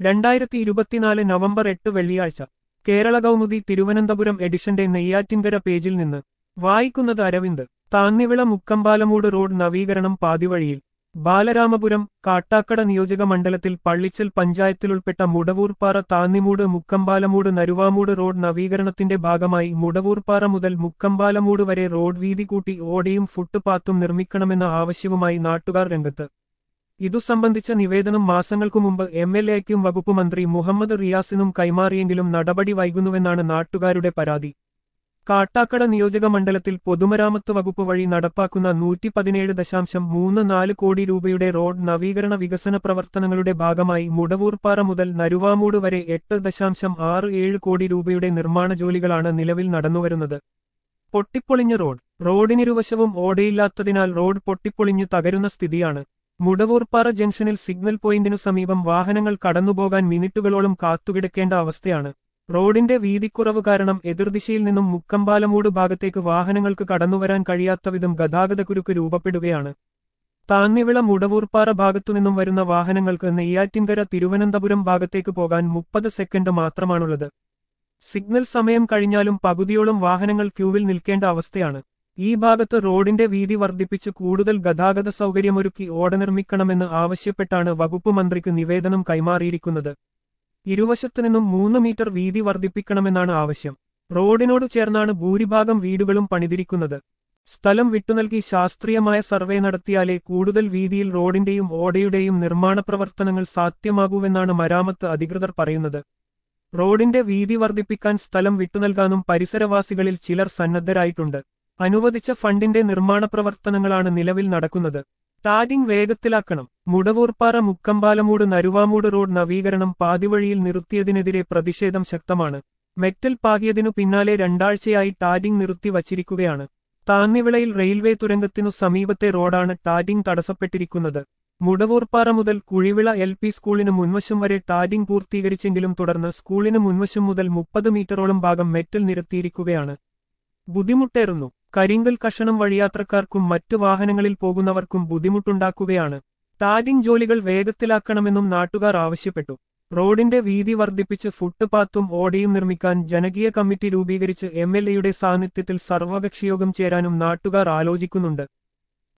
രണ്ടായിരത്തി ഇരുപത്തിനാല് നവംബർ എട്ട് വെള്ളിയാഴ്ച കേരള കൗമുദി തിരുവനന്തപുരം എഡിഷന്റെ നെയ്യാറ്റിൻകര പേജിൽ നിന്ന് വായിക്കുന്നത് അരവിന്ദ് താന്നിവിള മുക്കമ്പാലമൂട് റോഡ് നവീകരണം പാതിവഴിയിൽ ബാലരാമപുരം കാട്ടാക്കട നിയോജക മണ്ഡലത്തിൽ പള്ളിച്ചൽ പഞ്ചായത്തിലുൾപ്പെട്ട മുടവൂർപ്പാറ താന്നിമൂട് മുക്കമ്പാലമൂട് നരുവാമൂട് റോഡ് നവീകരണത്തിന്റെ ഭാഗമായി മുടവൂർപ്പാറ മുതൽ മുക്കമ്പാലമൂട് വരെ റോഡ് വീതി കൂട്ടി ഓടയും ഫുട്പാത്തും നിർമ്മിക്കണമെന്ന ആവശ്യവുമായി നാട്ടുകാർ രംഗത്ത് ഇതു സംബന്ധിച്ച നിവേദനം മാസങ്ങൾക്കു മുമ്പ് എം എൽ എക്കും വകുപ്പ് മന്ത്രി മുഹമ്മദ് റിയാസിനും കൈമാറിയെങ്കിലും നടപടി വൈകുന്നുവെന്നാണ് നാട്ടുകാരുടെ പരാതി കാട്ടാക്കട നിയോജക മണ്ഡലത്തിൽ പൊതുമരാമത്ത് വകുപ്പ് വഴി നടപ്പാക്കുന്ന നൂറ്റി പതിനേഴ് ദശാംശം മൂന്ന് നാല് കോടി രൂപയുടെ റോഡ് നവീകരണ വികസന പ്രവർത്തനങ്ങളുടെ ഭാഗമായി മുടവൂർപ്പാറ മുതൽ നരുവാമൂട് വരെ എട്ട് ദശാംശം ആറ് ഏഴ് കോടി രൂപയുടെ നിർമ്മാണ ജോലികളാണ് നിലവിൽ നടന്നുവരുന്നത് പൊട്ടിപ്പൊളിഞ്ഞ റോഡ് റോഡിനിരുവശവും ഓടയില്ലാത്തതിനാൽ റോഡ് പൊട്ടിപ്പൊളിഞ്ഞ് തകരുന്ന സ്ഥിതിയാണ് മുടവൂർപ്പാറ ജംഗ്ഷനിൽ സിഗ്നൽ പോയിന്റിനു സമീപം വാഹനങ്ങൾ കടന്നുപോകാൻ മിനിറ്റുകളോളം കാത്തുകിടക്കേണ്ട അവസ്ഥയാണ് റോഡിന്റെ വീതിക്കുറവ് കാരണം എതിർദിശയിൽ നിന്നും മുക്കമ്പാലമൂട് ഭാഗത്തേക്ക് വാഹനങ്ങൾക്ക് കടന്നുവരാൻ കഴിയാത്തവിധം ഗതാഗതക്കുരുക്ക് രൂപപ്പെടുകയാണ് താന്നിവിള മുടവൂർപ്പാറ ഭാഗത്തുനിന്നും വരുന്ന വാഹനങ്ങൾക്ക് നെയ്യാറ്റിൻകര തിരുവനന്തപുരം ഭാഗത്തേക്ക് പോകാൻ മുപ്പത് സെക്കൻഡ് മാത്രമാണുള്ളത് സിഗ്നൽ സമയം കഴിഞ്ഞാലും പകുതിയോളം വാഹനങ്ങൾ ക്യൂവിൽ നിൽക്കേണ്ട അവസ്ഥയാണ് ഈ ഭാഗത്ത് റോഡിന്റെ വീതി വർദ്ധിപ്പിച്ച് കൂടുതൽ ഗതാഗത സൗകര്യമൊരുക്കി ഓട നിർമ്മിക്കണമെന്ന് ആവശ്യപ്പെട്ടാണ് വകുപ്പ് മന്ത്രിക്ക് നിവേദനം കൈമാറിയിരിക്കുന്നത് ഇരുവശത്തു നിന്നും മൂന്ന് മീറ്റർ വീതി വർദ്ധിപ്പിക്കണമെന്നാണ് ആവശ്യം റോഡിനോട് ചേർന്നാണ് ഭൂരിഭാഗം വീടുകളും പണിതിരിക്കുന്നത് സ്ഥലം വിട്ടുനൽകി ശാസ്ത്രീയമായ സർവേ നടത്തിയാലേ കൂടുതൽ വീതിയിൽ റോഡിന്റെയും ഓടയുടെയും നിർമ്മാണ പ്രവർത്തനങ്ങൾ സാധ്യമാകൂവെന്നാണ് മരാമത്ത് അധികൃതർ പറയുന്നത് റോഡിന്റെ വീതി വർദ്ധിപ്പിക്കാൻ സ്ഥലം വിട്ടുനൽകാനും പരിസരവാസികളിൽ ചിലർ സന്നദ്ധരായിട്ടുണ്ട് അനുവദിച്ച ഫണ്ടിന്റെ നിർമ്മാണ പ്രവർത്തനങ്ങളാണ് നിലവിൽ നടക്കുന്നത് ടാഗിംഗ് വേഗത്തിലാക്കണം മുടവൂർപ്പാറ മുക്കമ്പാലമൂട് നരുവാമൂട് റോഡ് നവീകരണം പാതിവഴിയിൽ നിർത്തിയതിനെതിരെ പ്രതിഷേധം ശക്തമാണ് മെറ്റൽ പാകിയതിനു പിന്നാലെ രണ്ടാഴ്ചയായി ടാഗിംഗ് നിർത്തി വച്ചിരിക്കുകയാണ് താന്നിവിളയിൽ റെയിൽവേ തുരങ്കത്തിനു സമീപത്തെ റോഡാണ് ടാഗിംഗ് തടസ്സപ്പെട്ടിരിക്കുന്നത് മുടവൂർപ്പാറ മുതൽ കുഴിവിള എൽ പി സ്കൂളിന് മുൻവശം വരെ ടാഗിംഗ് പൂർത്തീകരിച്ചെങ്കിലും തുടർന്ന് സ്കൂളിന് മുൻവശം മുതൽ മുപ്പത് മീറ്ററോളം ഭാഗം മെറ്റൽ നിരത്തിയിരിക്കുകയാണ് ബുദ്ധിമുട്ടേറുന്നു കരിങ്കൽ കഷണം വഴിയാത്രക്കാർക്കും മറ്റു വാഹനങ്ങളിൽ പോകുന്നവർക്കും ബുദ്ധിമുട്ടുണ്ടാക്കുകയാണ് ടാഗിംഗ് ജോലികൾ വേഗത്തിലാക്കണമെന്നും നാട്ടുകാർ ആവശ്യപ്പെട്ടു റോഡിന്റെ വീതി വർദ്ധിപ്പിച്ച് ഫുട്പാത്തും ഓടയും നിർമ്മിക്കാൻ ജനകീയ കമ്മിറ്റി രൂപീകരിച്ച് എം എൽ എയുടെ സാന്നിധ്യത്തിൽ സർവകക്ഷിയോഗം ചേരാനും നാട്ടുകാർ ആലോചിക്കുന്നുണ്ട്